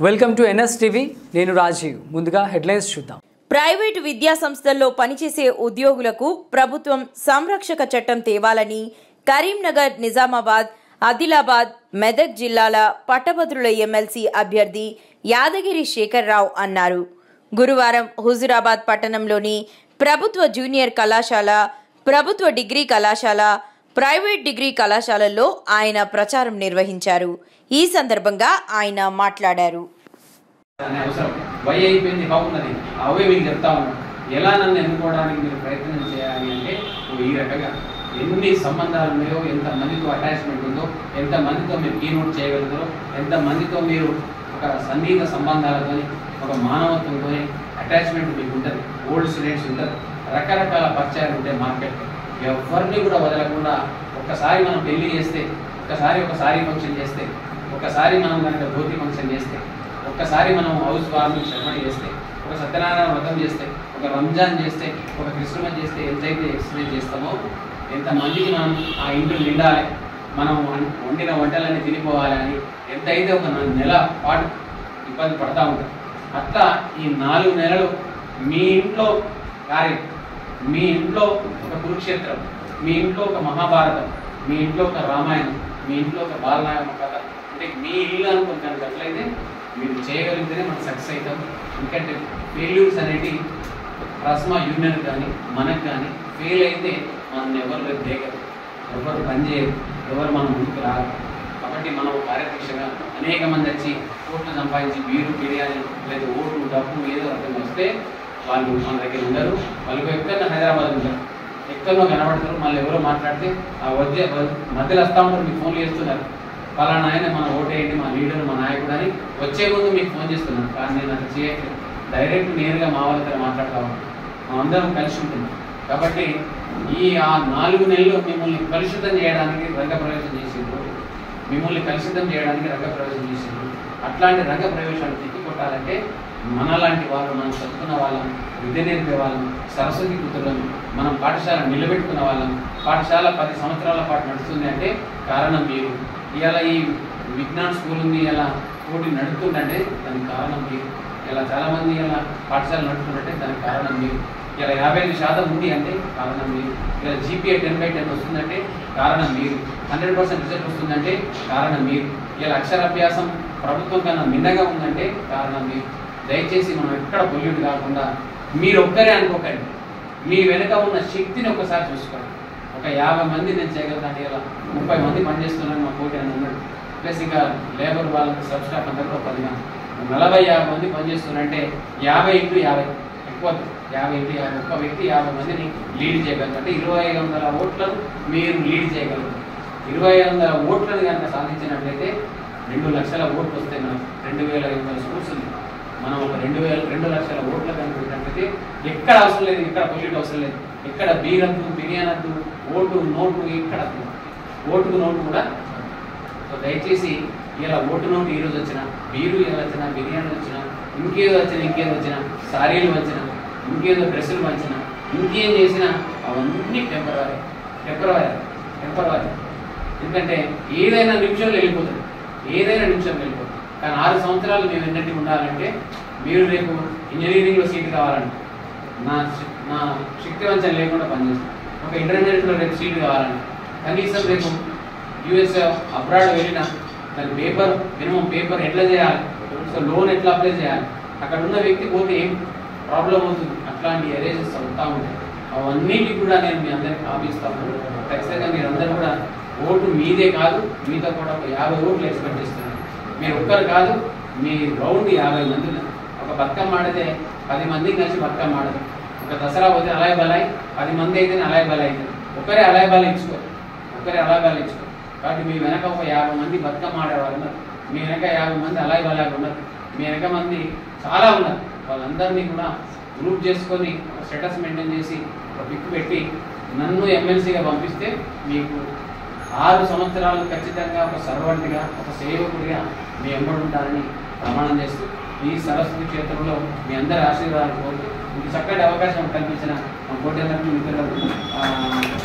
Welcome to NS TV నేను రాజీవ్ ముందుగా headlines చూద్దాం ప్రైవేటు విద్యా సంస్థల్లో పనిచేసే ఉద్యోగులకు ప్రభుత్వం సంరక్షక చట్టం తేవాలని కరీంనగర్ నిజామాబాద్ ఆదిలాబాద్ మెదక్ జిల్లాల పట్టభద్రుల ఎమ్మెల్సీ అభ్యర్థి యాదగిరి శేఖర్రావు అన్నారు గురువారం హుజురాబాద్ పట్టణంలోని ప్రభుత్వ జూనియర్ కళాశాల ప్రభుత్వ డిగ్రీ కళాశాల ప్రైవేట్ డిగ్రీ కళాశాలల్లో ఆయన ప్రచారం నిర్వహించారు ఈ సందర్భంగా ఆయన మాట్లాడారు అనే అవసరం వై అయిపోయింది హౌ ఉన్నది అవే మీకు చెప్తా ఉన్నాను ఎలా నన్ను ఎన్నుకోవడానికి మీరు ప్రయత్నం చేయాలి అంటే ఇప్పుడు ఈ రకంగా ఎన్ని సంబంధాలు ఉన్నాయో ఎంత మందితో అటాచ్మెంట్ ఉందో ఎంత మందితో మీరు కీనోట్ చేయగలుగుతారో ఎంత మందితో మీరు ఒక సన్నిహిత సంబంధాలతో ఒక మానవత్వంతో అటాచ్మెంట్ మీకు ఉంటుంది ఓల్డ్ స్టూడెంట్స్ ఉంటారు రకరకాల పరిచయాలు ఉంటాయి మార్కెట్ ఎవరిని కూడా వదలకుండా ఒక్కసారి మనం పెళ్లి చేస్తే ఒక్కసారి ఒక సారీ ఫంక్షన్ చేస్తే ఒక్కసారి మనం కనుక ధోతి ఫంక్షన్ చేస్తే ఒక్కసారి మనం హౌస్ వార్మింగ్ సెరమనీ చేస్తే ఒక సత్యనారాయణ వ్రతం చేస్తే ఒక రంజాన్ చేస్తే ఒక క్రిస్టమస్ చేస్తే ఎంతైతే ఎక్స్ప్లెయిన్ చేస్తామో ఎంతమందికి మనం ఆ ఇంట్లో నిండాలి మనం వం- వండిన వంటలన్నీ తినిపోవాలి అని ఎంతైతే ఒక నా- నెల పాటు ఇబ్బంది పడతా ఉంటాం అట్లా ఈ నాలుగు నెలలు మీ ఇంట్లో కార్యం మీ ఇంట్లో ఒక కురుక్షేత్రం మీ ఇంట్లో ఒక మహాభారతం మీ ఇంట్లో ఒక రామాయణం మీ ఇంట్లో ఒక బాలనాయక కథ అంటే మీ ఇల్లు అనుకుంటాను అట్లయితే మీరు చేయగలిగితేనే మనం సక్సెస్ అవుతాం ఎందుకంటే ఫెయిల్యూర్స్ అనేటి రస్మా యూనియన్ కానీ మనకు కానీ ఫెయిల్ అయితే మనం ఎవరు రేపు దేగరు ఎవరు పని చేయరు ఎవరు మనం ముందుకు రారు కాబట్టి మనం కార్యదీక్షగా అనేక మంది వచ్చి ఓట్లు సంపాదించి బీరు బిర్యానీ లేదా ఓటు డబ్బు ఏదో రకంగా వస్తే వాళ్ళు మన దగ్గర ఉండరు వాళ్ళకు ఎక్కడన్నా హైదరాబాద్ ఉంటారు ఎక్కడో కనబడతారు మళ్ళీ ఎవరో మాట్లాడితే ఆ వచ్చే మధ్యలో వస్తా ఉంటారు మీకు ఫోన్లు చేస్తున్నారు పలానా ఆయన మన ఓటేయండి మా లీడర్ మా నాయకుడు అని వచ్చే ముందు మీకు ఫోన్ చేస్తున్నాను కానీ నేను అట్లా చేయట్లేదు డైరెక్ట్ నేరుగా మా వాళ్ళతో మాట్లాడుతూ ఉంటాను అందరం కలిసి ఉంటుంది కాబట్టి ఈ ఆ నాలుగు నెలలు మిమ్మల్ని కలుషితం చేయడానికి రంగప్రవేశం చేసిండ్రు మిమ్మల్ని కలుషితం చేయడానికి రంగప్రవేశం చేసిండ్రు అట్లాంటి రంగ ప్రవేశాలు తిప్పికొట్టాలంటే మనలాంటి వాళ్ళు మనం చదువుకున్న వాళ్ళం విద్య నేర్పే వాళ్ళం సరస్వతి పుత్రులం మనం పాఠశాల నిలబెట్టుకున్న వాళ్ళం పాఠశాల పది సంవత్సరాల పాటు నడుస్తుంది అంటే కారణం మీరు ఇవాళ ఈ విజ్ఞాన్ స్కూల్ ఉంది ఇలా పోటీ నడుస్తుందంటే దానికి కారణం మీరు ఇలా చాలామంది ఇలా పాఠశాల నడుపుతున్నట్టే దానికి కారణం మీరు ఇలా యాభై ఐదు శాతం ఉంది అంటే కారణం మీరు ఇలా జీపీఏ టెన్ బై టెన్ వస్తుందంటే కారణం మీరు హండ్రెడ్ పర్సెంట్ రిజల్ట్ వస్తుందంటే కారణం మీరు ఇలా అక్షరాభ్యాసం ప్రభుత్వం కన్నా మిన్నగా ఉందంటే కారణం మీరు దయచేసి మనం ఎక్కడ పొల్యూట్ కాకుండా మీరు ఒక్కరే అనుకోకండి మీ వెనుక ఉన్న శక్తిని ఒకసారి చూసుకోండి ఒక యాభై మంది నేను చేయగలుగుతాను ఇలా ముప్పై మంది పనిచేస్తున్నాను మా పోటీ అని ఉన్నాడు ప్లస్ ఇంకా లేబర్ వాళ్ళకి సబ్ స్టాఫ్ అంతా కూడా పది మంది నలభై యాభై మంది పనిచేస్తున్నారంటే యాభై ఇంటూ యాభై ఎక్కువ యాభై ఇంటూ యాభై ఒక్క వ్యక్తి యాభై మందిని లీడ్ చేయగలరు అంటే ఇరవై ఐదు వందల ఓట్లను మీరు లీడ్ చేయగలరు ఇరవై ఐదు వందల ఓట్లను కనుక సాధించినట్లయితే రెండు లక్షల ఓట్లు వస్తాయి మనకు రెండు వేల ఐదు వందల స్కూల్స్ ఉంది మనం ఒక రెండు వేల రెండు లక్షల ఓట్ల కనుక పెట్టినట్లయితే ఎక్కడ అవసరం లేదు ఎక్కడ పొల్యూట్ అవసరం లేదు ఎక్కడ బీరద్దు బిర్యానద్దు ఓటు నోటు ఎక్కడ వద్దు. ఓటుకు నోటు కూడా సో దయచేసి ఇలా ఓటు నోటు ఈ రోజు వచ్చిన బీరు ఏదో వచ్చినా బిర్యానీ వచ్చినా ఇంకేదో వచ్చినా ఇంకేదో వచ్చినా సారీలు వచ్చినా ఇంకేదో డ్రెస్సులు వచ్చినా ఇంకేం చేసినా అవన్నీ టెంపరవరీ టెంపరవరీ టెంపరవరీ ఎందుకంటే ఏదైనా నిమిషంలో వెళ్ళిపోతుంది ఏదైనా నిమిషం వెళ్ళిపోతుంది కానీ ఆరు సంవత్సరాలు మేము ఎన్నటి ఉండాలంటే మీరు రేపు ఇంజనీరింగ్లో సీట్ కావాలంటే నా శ- నా శక్తి వంచన లేకుండా పనిచేస్తాను ఒక ఇంటర్మీడియట్లో రేపు సీట్ కావాలంటే కనీసం రేపు యూఎస్ అబ్రాడ్ వెళ్ళినా దాని పేపర్ మినిమం పేపర్ ఎట్లా చేయాలి సో లోన్ ఎట్లా అప్లై చేయాలి అక్కడ ఉన్న వ్యక్తి పోతే ఏం ప్రాబ్లం అవుతుంది అట్లాంటి అరేంజెస్ అవుతా ఉంటాయి అవన్నిటికి కూడా నేను మీ అందరికి హామీస్తాను ఖచ్చితంగా మీరు అందరూ కూడా ఓటు మీదే కాదు మీతో కూడా ఒక యాభై ఓట్లు ఎక్స్పెక్ట్ చేస్తున్నాను మీరు ఒక్కరు కాదు మీ రౌండ్ యాభై మంది ఉన్నారు ఒక బతుకమ్మ ఆడితే పది మంది కలిసి బతుకమ్మ ఆడదు ఒక దసరా పోతే అలాయ్ బలాయ్ పది మంది అయితేనే అలాయ్ బలాయ్ అవుతుంది ఒకరే అలాయ్ బలాయ్ ఇచ్చుకోరు ఒకరే అలాయ్ బలాయ్ ఇచ్చుకోరు కాబట్టి మీ వెనక ఒక యాభై మంది బతుకమ్మ ఆడేవారు ఉన్నారు మీ వెనక యాభై మంది అలాయ్ బలాయ్ ఉన్నారు మీ వెనక మంది చాలా ఉన్నారు వాళ్ళందరినీ కూడా గ్రూప్ చేసుకొని ఒక స్టేటస్ మెయింటైన్ చేసి ఒక పిక్ పెట్టి నన్ను ఎమ్మెల్సీగా పంపిస్తే మీకు ఆరు సంవత్సరాలు ఖచ్చితంగా ఒక సర్వంటిగా ఒక సేవకుడిగా మీ ఎంబడి ఉంటారని ప్రమాణం చేస్తూ ఈ సరస్వతి క్షేత్రంలో మీ అందరి ఆశీర్వాదాలు కోరుతూ ఇంత చక్కటి అవకాశం కల్పించిన మా కోటేళ్ళకు మిత్రులకు ఆ,